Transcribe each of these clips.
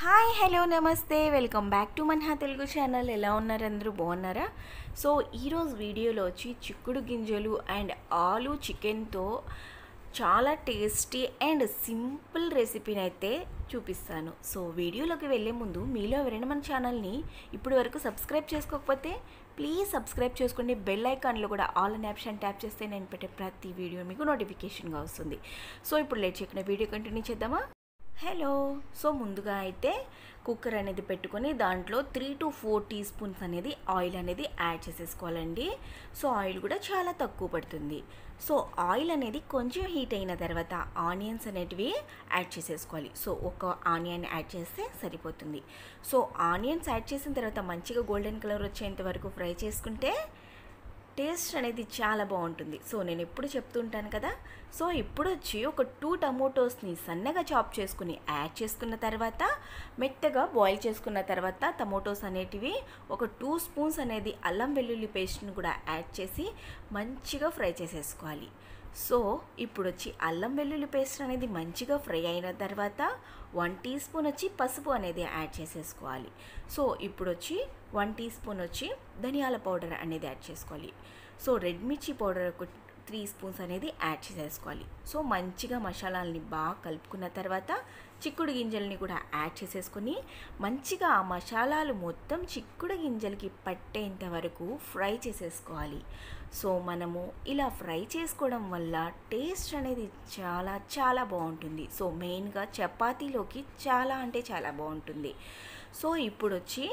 hi hello నమస్తే welcome back to Manha Telugu channel ఎలా ఉన్నారు అందరూ బాగున్నారా సో ఈరోజు వీడియోలో వచ్చి చిక్కుడు గింజలు అండ్ ఆలు చికెన్తో చాలా టేస్టీ అండ్ సింపుల్ రెసిపీని అయితే చూపిస్తాను సో వీడియోలోకి వెళ్ళే ముందు మీలో ఎవరైనా మన ఛానల్ని ఇప్పటి వరకు సబ్స్క్రైబ్ చేసుకోకపోతే ప్లీజ్ సబ్స్క్రైబ్ చేసుకోండి బెల్ ఐకాన్లో కూడా ఆల్ అనే ఆప్షన్ ట్యాప్ చేస్తే నేను పెట్టే ప్రతి వీడియో మీకు నోటిఫికేషన్గా వస్తుంది సో ఇప్పుడు లేట్ చేయకుండా వీడియో కంటిన్యూ చేద్దామా హలో సో ముందుగా అయితే కుక్కర్ అనేది పెట్టుకొని దాంట్లో three to four teaspoons అనేది ఆయిల్ అనేది యాడ్ చేసేసుకోవాలండి సో ఆయిల్ కూడా చాలా తక్కువ పడుతుంది సో ఆయిల్ అనేది కొంచెం హీట్ అయిన తర్వాత ఆనియన్స్ అనేటివి యాడ్ చేసేసుకోవాలి సో ఒక ఆనియన్ యాడ్ చేస్తే సరిపోతుంది సో ఆనియన్స్ యాడ్ చేసిన తర్వాత మంచిగా గోల్డెన్ కలర్ వచ్చేంత వరకు ఫ్రై చేసుకుంటే టేస్ట్ అనేది చాలా బాగుంటుంది సో నేను ఎప్పుడు చెప్తుంటాను కదా సో ఇప్పుడు వచ్చి ఒక టూ టమోటోస్ని సన్నగా చాప్ చేసుకుని యాడ్ చేసుకున్న తర్వాత మెత్తగా బాయిల్ చేసుకున్న తర్వాత టమోటోస్ అనేటివి ఒక టూ స్పూన్స్ అనేది అల్లం వెల్లుల్లి పేస్ట్ని కూడా యాడ్ చేసి మంచిగా ఫ్రై చేసేసుకోవాలి సో ఇప్పుడు వచ్చి అల్లం వెల్లుల్లి పేస్ట్ అనేది మంచిగా ఫ్రై అయిన తర్వాత వన్ టీ స్పూన్ వచ్చి పసుపు అనేది యాడ్ చేసేసుకోవాలి సో ఇప్పుడు వచ్చి వన్ టీ స్పూన్ వచ్చి ధనియాల పౌడర్ అనేది యాడ్ చేసుకోవాలి సో రెడ్ మిర్చి పౌడర్ ఒక త్రీ స్పూన్స్ అనేది యాడ్ చేసేసుకోవాలి సో మంచిగా మసాలాలని బాగా కలుపుకున్న తర్వాత చిక్కుడు గింజల్ని కూడా యాడ్ చేసేసుకొని మంచిగా ఆ మసాలాలు మొత్తం చిక్కుడు గింజలకి పట్టేంత వరకు ఫ్రై చేసేసుకోవాలి సో మనము ఇలా ఫ్రై చేసుకోవడం వల్ల టేస్ట్ అనేది చాలా చాలా బాగుంటుంది సో మెయిన్గా చపాతీలోకి చాలా అంటే చాలా బాగుంటుంది సో ఇప్పుడు వచ్చి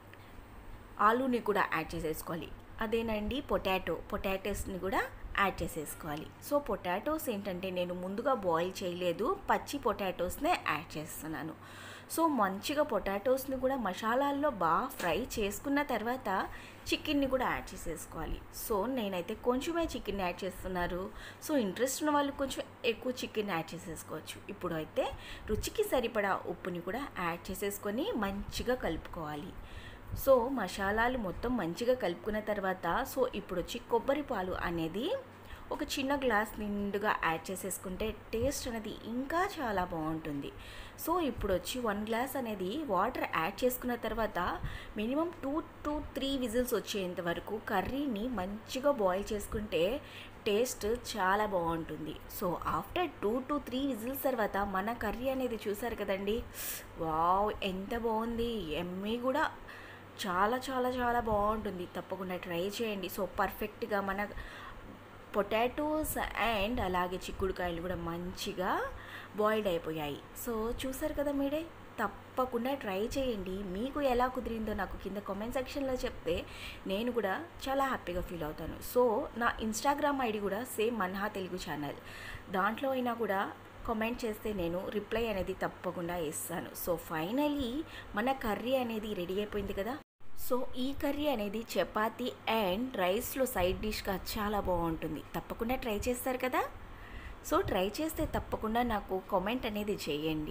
ఆలూని కూడా యాడ్ చేసేసుకోవాలి అదేనండి పొటాటో పొటాటోస్ని కూడా యాడ్ చేసేసుకోవాలి సో పొటాటోస్ ఏంటంటే నేను ముందుగా బాయిల్ చేయలేదు పచ్చి పొటాటోస్నే యాడ్ చేస్తున్నాను సో మంచిగా పొటాటోస్ని కూడా మసాలాల్లో బాగా ఫ్రై చేసుకున్న తర్వాత చికెన్ని కూడా యాడ్ చేసేసుకోవాలి సో నేనైతే కొంచెమే చికెన్ యాడ్ చేస్తున్నారు సో ఇంట్రెస్ట్ ఉన్న వాళ్ళు కొంచెం ఎక్కువ చికెన్ యాడ్ చేసేసుకోవచ్చు ఇప్పుడు అయితే రుచికి సరిపడా ఉప్పుని కూడా యాడ్ చేసేసుకొని మంచిగా కలుపుకోవాలి సో మసాలాలు మొత్తం మంచిగా కలుపుకున్న తర్వాత సో ఇప్పుడు వచ్చి కొబ్బరి పాలు అనేది ఒక చిన్న గ్లాస్ నిండుగా యాడ్ చేసేసుకుంటే టేస్ట్ అనేది ఇంకా చాలా బాగుంటుంది సో ఇప్పుడు వచ్చి వన్ గ్లాస్ అనేది వాటర్ యాడ్ చేసుకున్న తర్వాత minimum two to three whistles వచ్చేంత వరకు కర్రీని మంచిగా బాయిల్ చేసుకుంటే టేస్ట్ చాలా బాగుంటుంది so after two to three whistles తర్వాత మన కర్రీ అనేది చూసారు కదండి వావ్ ఎంత బాగుంది ఎమ్మీ కూడా చాలా చాలా చాలా బాగుంటుంది తప్పకుండా ట్రై చేయండి సో పర్ఫెక్ట్గా మన పొటాటోస్ అండ్ అలాగే చిక్కుడుకాయలు కూడా మంచిగా బాయిల్డ్ అయిపోయాయి సో చూసారు కదా మీరే తప్పకుండా ట్రై చేయండి మీకు ఎలా కుదిరిందో నాకు కింద కామెంట్ సెక్షన్లో చెప్తే నేను కూడా చాలా హ్యాపీగా ఫీల్ అవుతాను సో నా ఇన్స్టాగ్రామ్ ఐడి కూడా సేమ్ మన్హా తెలుగు ఛానల్ దాంట్లో అయినా కూడా కామెంట్ చేస్తే నేను రిప్లై అనేది తప్పకుండా ఇస్తాను సో ఫైనలీ మన కర్రీ అనేది రెడీ అయిపోయింది కదా సో ఈ కర్రీ అనేది చపాతీ అండ్ రైస్లో సైడ్ డిష్గా చాలా బాగుంటుంది తప్పకుండా ట్రై చేస్తారు కదా సో ట్రై చేస్తే తప్పకుండా నాకు కామెంట్ అనేది చేయండి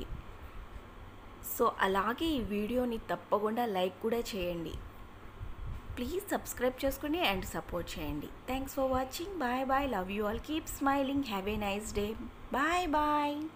సో అలాగే ఈ వీడియోని తప్పకుండా లైక్ కూడా చేయండి ప్లీజ్ సబ్స్క్రైబ్ చేసుకోండి అండ్ సపోర్ట్ చేయండి thanks for watching bye bye love you all keep smiling have a nice day bye bye